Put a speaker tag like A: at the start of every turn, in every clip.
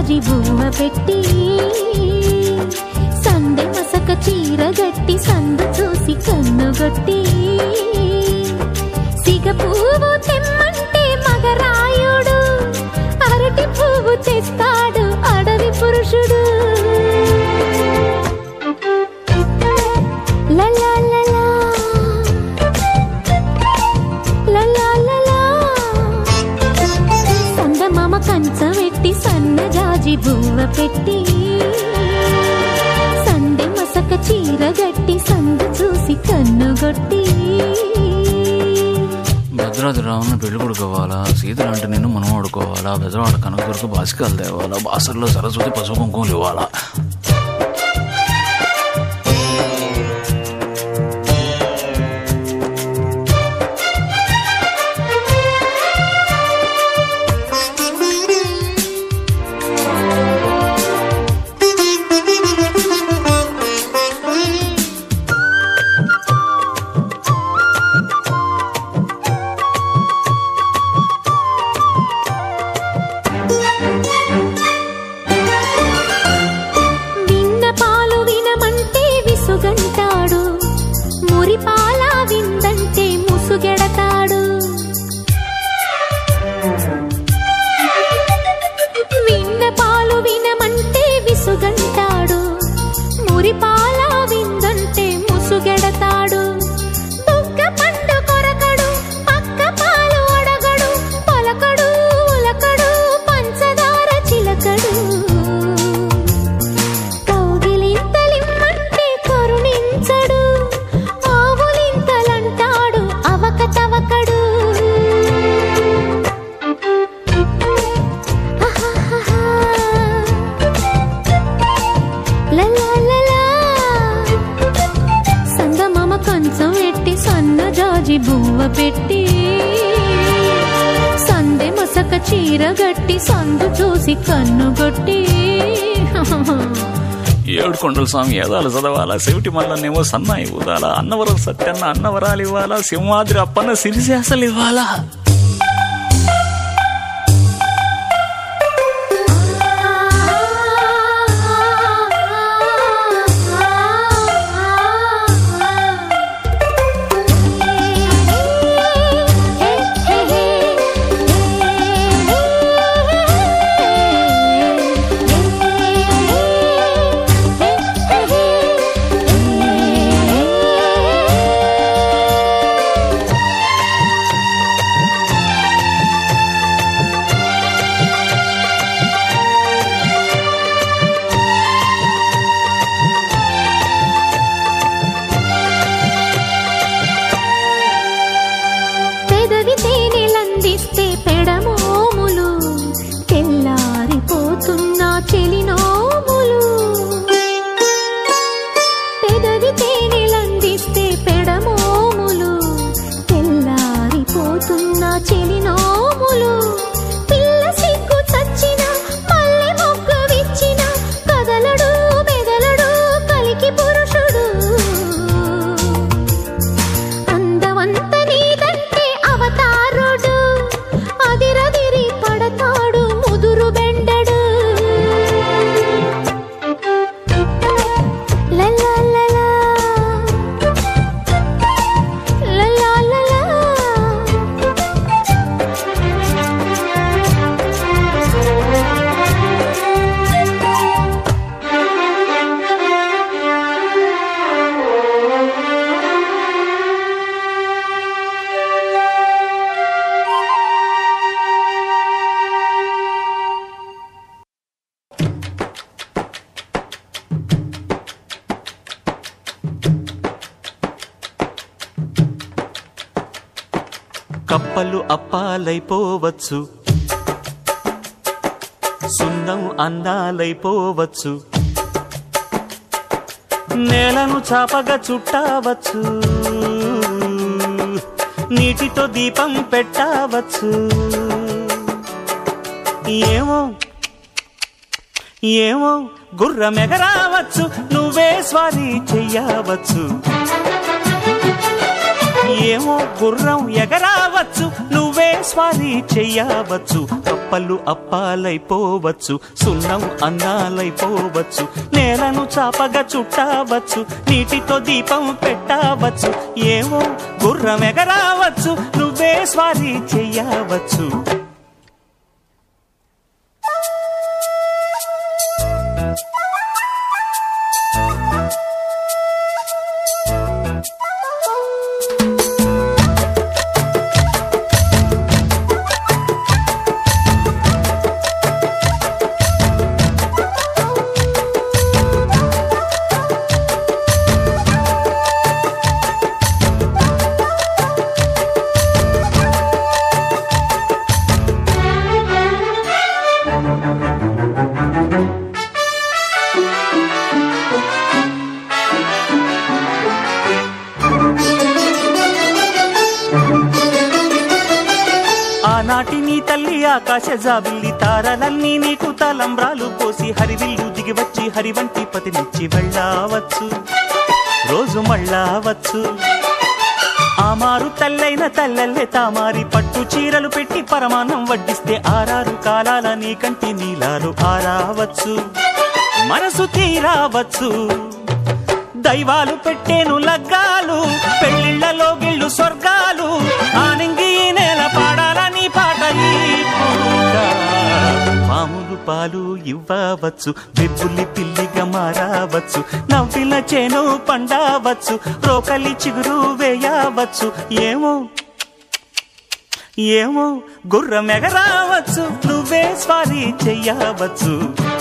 A: జాజి బువ్వ పెట్టి సందె మసక చీర గట్టి సందు చూసి కన్నుగొట్టి సిగ పువ్వు తెమ్మంటే మగరాయుడు అరటి పువ్వు తెస్తాడు అడవి పురుషుడు లలా లలా లలా లలా సందమామ కంచం పెట్టి సన్న జాజి బువ్వ పెట్టి సందె మసక చీర గట్టి సందు చూసి కన్నుగొట్టి
B: భద్రాద్రి రావుని పెళ్లి కొడుకోవాలా సీతలు అంటే నేను మనం ఆడుకోవాలా బెజవాడ కనకదుర్గ బాసికాలు తేవాలా బాసర్లో సరస్వతి పసుపు కుంకుమలు ఇవ్వాలా
A: విన్న పాలు వినమంటే విసుగంటాడు మురి పాల విందంటే ముసుగెడతాడు విన్న పాలు వినమంటే విసుగంటాడు మురి పాల విందంటే ముసుగెడతాడు బుగ్గ పండు కొరకడు పక్క పాలు అడగడు పలకడు ఉలకడు పంచదార చిలకడు కౌగిలింతలిమ్మంటే కరుణించడు ఆవులింతలంటాడు అవక తవకడు ఆహాహాహా. లలా లలా. సందమామ కంచం ఎట్టి సన్న జాజి బువ్వ పెట్టి సందె మసక చీర గట్టి సందు చూసి కన్నుగొట్టి
B: ఏడు కొండల స్వామి ఏదాలు చదవాలా సెవిటి మల్లనేమో సన్నాయి ఊదాలా అన్నవరం సత్యన్న అన్నవరాలు ఇవ్వాలా సింహాద్రి అప్పన్న సిరిశాసలు ఇవ్వాలా
A: పెదవి తేనెలందిస్తే పెడమోములు తెల్లారిపోతున్న చెలినోములు పెదవి తేనెలందిస్తే పెడమోములు తెల్లారిపోతున్న చెలినోములు పిల్ల సిగ్గు చచ్చిన మల్లె మొగ్గ విచ్చిన కదలడు మెదలడు కలికి పురుషుడు అందవంత నీదంటే అవతారుడు అదిరదిరి పడతాడు ముదురు బెండడు లలా లలా. లలా లలా.
C: కప్పలు అప్పాలైపోవచ్చు సున్నం అందాలైపోవచ్చు నేలను చాపగా చుట్టవచ్చు నీటితో దీపం పెట్టవచ్చు ఏమో ఏమో గుర్రమెగరావచ్చు నువ్వే స్వారీ చెయ్యవచ్చు ఏమో గుర్రం ఎగరావచ్చు నువ్వే స్వ స్వారీ చెయ్యవచ్చు కప్పలు అప్పాలైపోవచ్చు సున్నం అన్నాలైపోవచ్చు నేలను చాపగా చుట్టవచ్చు నీటితో దీపం పెట్టవచ్చు ఏమో గుర్రం ఎగరావచ్చు నువ్వే స్వారీ చెయ్యవచ్చు ఆనాటి నీ తల్లి ఆకాశ జాబిల్లి తారలన్నీ నీకు తలంబ్రాలు పోసి హరివిల్లు దిగి వచ్చి హరివంటి పతినిచ్చి వెళ్ళావచ్చు రోజు మళ్ళావచ్చు ఆమారు తల్లైన తల్లల్లే తామారి పట్టు చీరలు పెట్టి పరమాన్నం వడ్డిస్తే ఆరారు కాలాల నీ కంటి నీలాలు ఆరావచ్చు మనసు తీరావచ్చు దైవాలు పెట్టేను లగ్గాలు పెళ్లిళ్లలో గిళ్ళు స్వర్గాలు ఆనంగి ఈ నేల పాడాలని పాట ఈ పూట. పాములు పాలు ఇవ్వవచ్చు బిబ్బులి పిల్లిగా మారవచ్చు నవ్విల చేను పండవచ్చు రోకలి చిగురు వేయవచ్చు ఏమో ఏమో గుర్రం ఎగరావచ్చు నువ్వే స్వారీ చెయ్యవచ్చు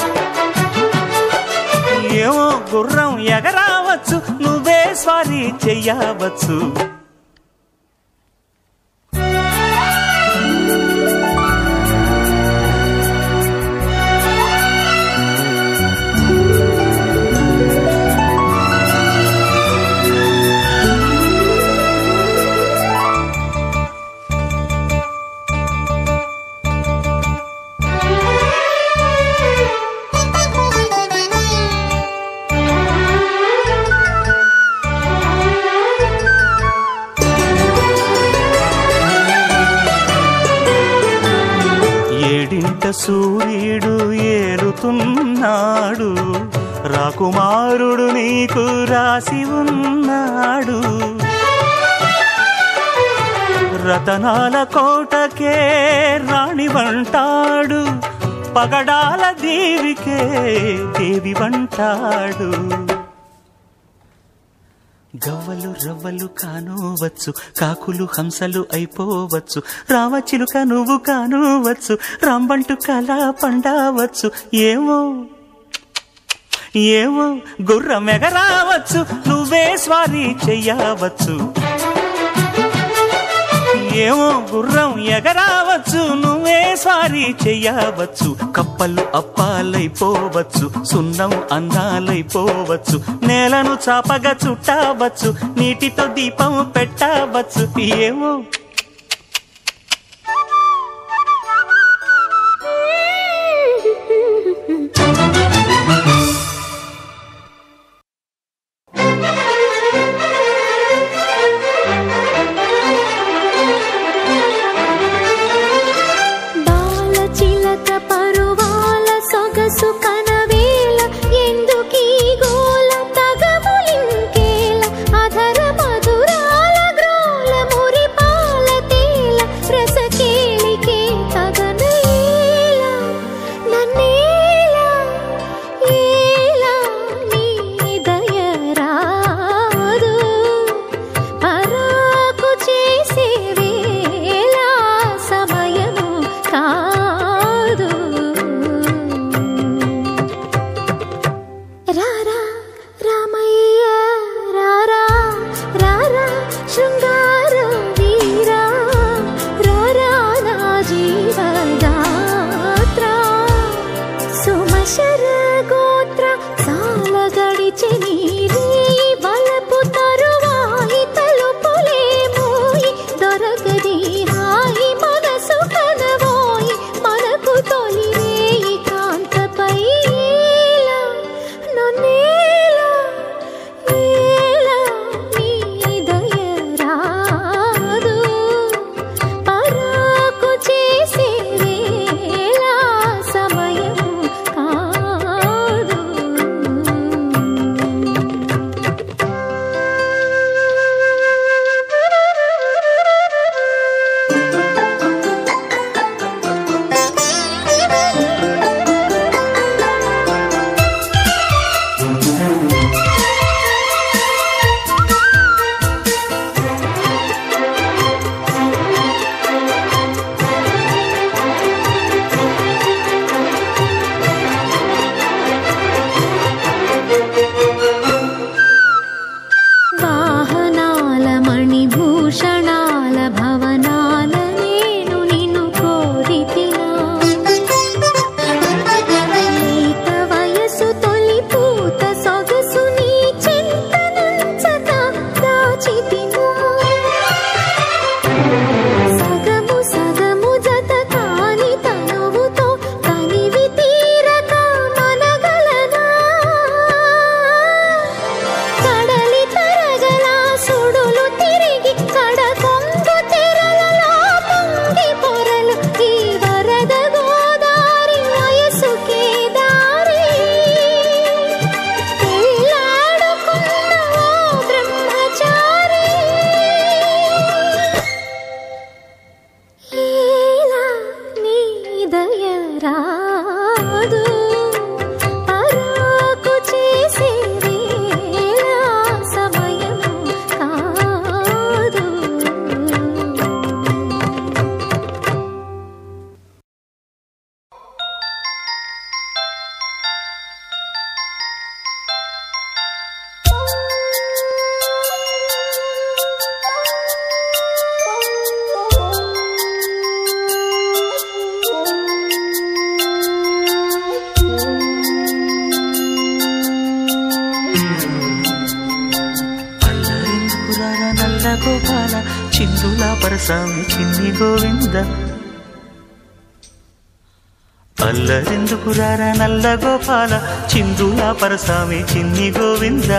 C: ఏమో గుర్రం ఎగరావచ్చు నువ్వే స్వారీ చెయ్యవచ్చు ఏడింట సూర్యుడు ఏలుతున్నాడు రాకుమారుడు నీకు రాసి ఉన్నాడు రతనాల కోటకే రాణి వంటాడు పగడాల దేవికే దేవి వంటాడు గవ్వలు రవ్వలు కానూవచ్చు కాకులు హంసలు అయిపోవచ్చు రామచిలుక నువ్వు కానూవచ్చు రాంబంటు కళ పండవచ్చు ఏమో ఏమో గుర్రం ఎగరావచ్చు నువ్వే స్వారీ చెయ్యవచ్చు ఏమో గుర్రం ఎగరావచ్చు నువ్వే స్వారీ చెయ్యవచ్చు కప్పలు అప్పాలైపోవచ్చు సున్నం అందాలైపోవచ్చు నేలను చాపగా చుట్టవచ్చు నీటితో దీపం పెట్టవచ్చు ఏమో
A: బాల చిలక పరువాల సొగసు కనవేల ఎందుకీ గోల తగములింకేల అధర మధురాల గ్రోల మురిపాల
C: పరసామి చిన్ని గోవింద అల్లరెందుకు రారా నల్ల గోపాల చిందుల పరసామి చిన్ని గోవింద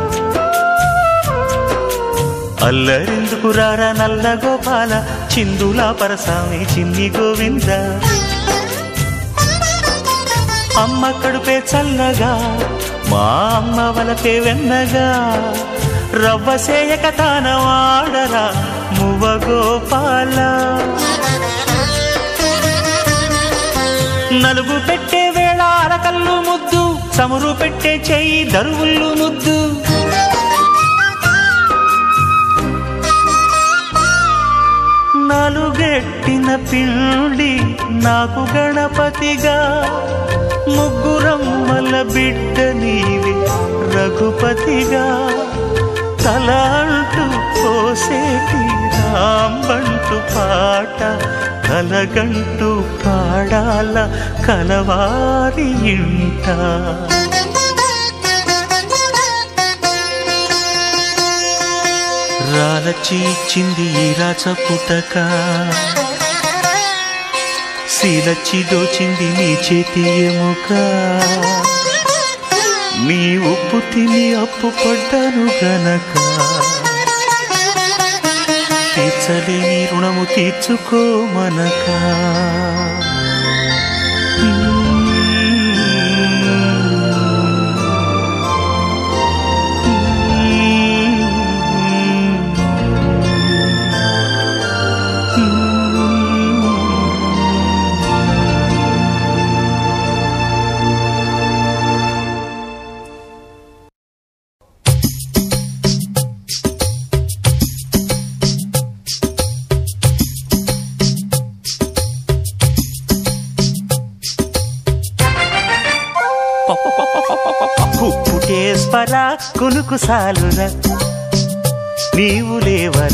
C: అల్లరెందుకు రారా నల్ల గోపాల చిందుల పరసామి చిన్ని గోవింద అమ్మ కడుపే చల్లగా మా అమ్మ వలపే వెన్నగా రవ్వ సేయక తాన వాడరా మువ్వ గోపాల నలుగు పెట్టే వేళ అరకల్లు ముద్దు చమురు పెట్టే చెయ్యి దరువుళ్ళు ముద్దు నలుగెట్టిన పిండి నాకు గణపతిగా ముగ్గురమ్మల బిడ్డ నీవి రఘుపతిగా తల అంటూ పోసేటి రాంబంటు పాట కలగంటూ పాడాల కలవారి ఇంట రాలచి ఇచ్చింది ఈ రాచపుటక శీలచ్చి దోచింది నీ చేతి ఎముక నీ ఉప్పు తిని అప్పు పడ్డాను గనక తీర్చలేని రుణము తీర్చుకోమనక కుప్పుటేశ్వర కునుకు సాలుర నీవు లేవర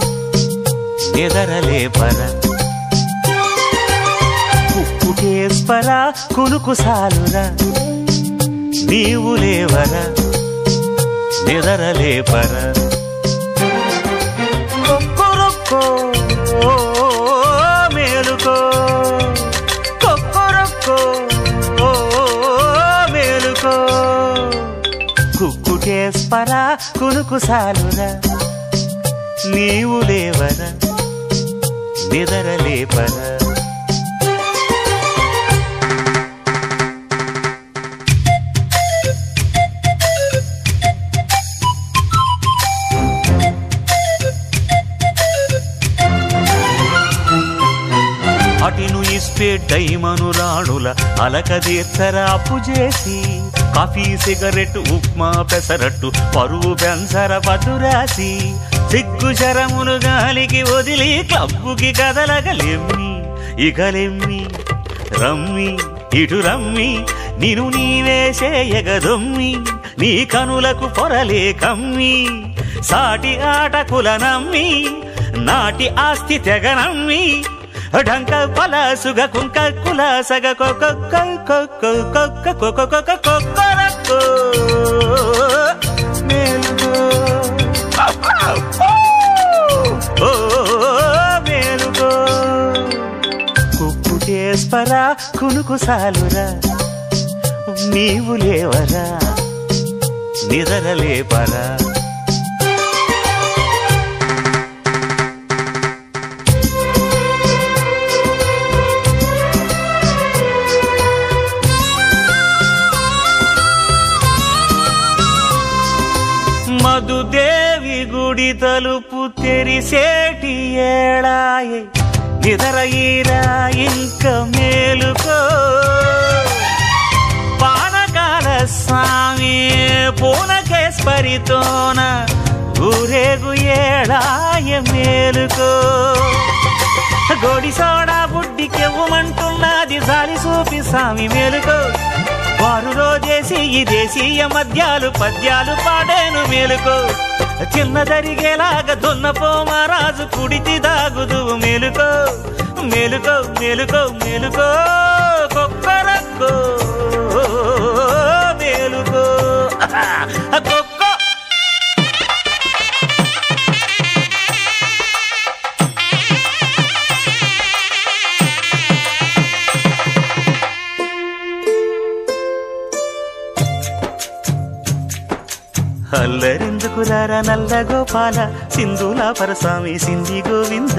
C: ఎదరలేపర కుప్పుటేశ్వర కునుకు సాలుర నీవు లేవర ఎదరలేపర కొక్కరొక్కో మేలుకో కొక్కరొక్కో మేలుకో కుక్కుటేస్పరా కునుకు సాలురా నీవు లేవరా నిదరలేపరా అటిను ఇస్తే డైమను రాణుల అలకదీర్చర అప్పు చేసి కాఫీ సిగరెట్ ఉప్మా పెసరట్టు పరువు పెంచర పదురాసి సిగ్గు శరమును గాలికి వదిలి క్లబ్బుకి కదలగలెమ్మి ఇకలెమ్మి రమ్మి ఇటు రమ్మి నిను నీవేసేయగదొమ్మి నీ కనులకు పొరలే కమ్మి సాటి ఆటకుల నమ్మి నాటి ఆస్తి తెగనమ్మి ఢంక పలాసుగ కుంక కులాసగ కొక్క కొక్క కొక్క కొక్క కొక్క కొక్కరక్కో మేలుకో ఓ మేలుకో కుక్కుటేస్పరా కునుకు సాలురా నీవు లేవరా నిదరలేపరా మధుదేవి గుడి తలుపు తెరిసేటి ఏళాయే నిదరయిరా ఇంక మేలుకో పానకాల స్వామి పూనకేశ్వరితోన ఊరేగు ఏళాయ మేలుకో గోడి సోడా బుడ్డికెవ్వమంటున్నది జాలి చూపి స్వామి మేలుకో వారు రోజేసి ఈ దేశీయ మద్యాలు పద్యాలు పాడేను మేలుకో చిన్న జరిగేలాగా దున్నపో మహారాజు కుడితి దాగుదు మేలుకో మేలుకో మేలుకో మేలుకో కొక్కరక్కో మేలుకో కొక్కో అల్లరెందుకులారా నల్ల గోపాల సింధులా పరస్వామి సింధి గోవింద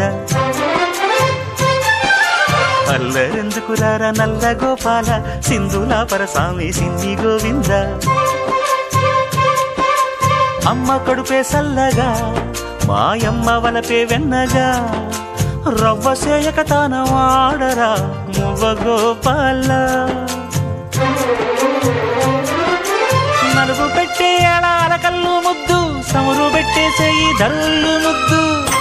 C: అల్లరెందుకులారా నల్ల గోపాల సింధులా పరస్వామి సింధి గోవింద అమ్మ కడుపే సల్లగా మాయమ్మ వలపే వెన్నగా రవ్వ సేయక తాన వాడరా మువ్వ గోపాల నలుగు పెట్టే ఏళాల కళ్ళు ముద్దు సమురు పెట్టేసేయి ధరళ్ళు ముద్దు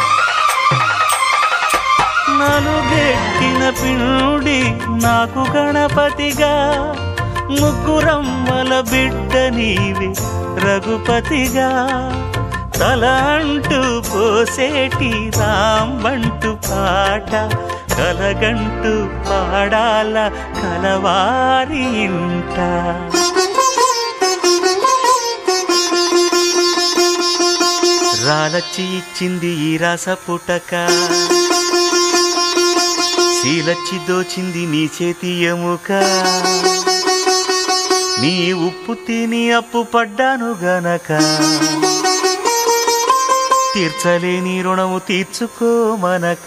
C: నలుగెట్టిన పిండి నాకు గణపతిగా ముగ్గురమ్మల బిడ్డ నీవి రఘుపతిగా తల అంటూ పోసేటి రాంబంటు పాట కలగంటూ పాడాల కలవారి ఇంట రాలచ్చి ఇచ్చింది ఈ రాస పుటక శీలచ్చి దోచింది నీ చేతి ఎముక నీ ఉప్పు తిని అప్పు పడ్డాను గనక తీర్చలేని రుణము తీర్చుకోమనక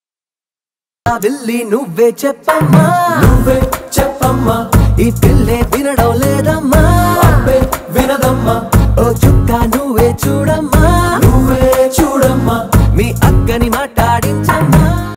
D: నా వెళ్ళి నువ్వే చెప్పమ్మా నువ్వే చెప్పమ్మా ఈ పిల్లే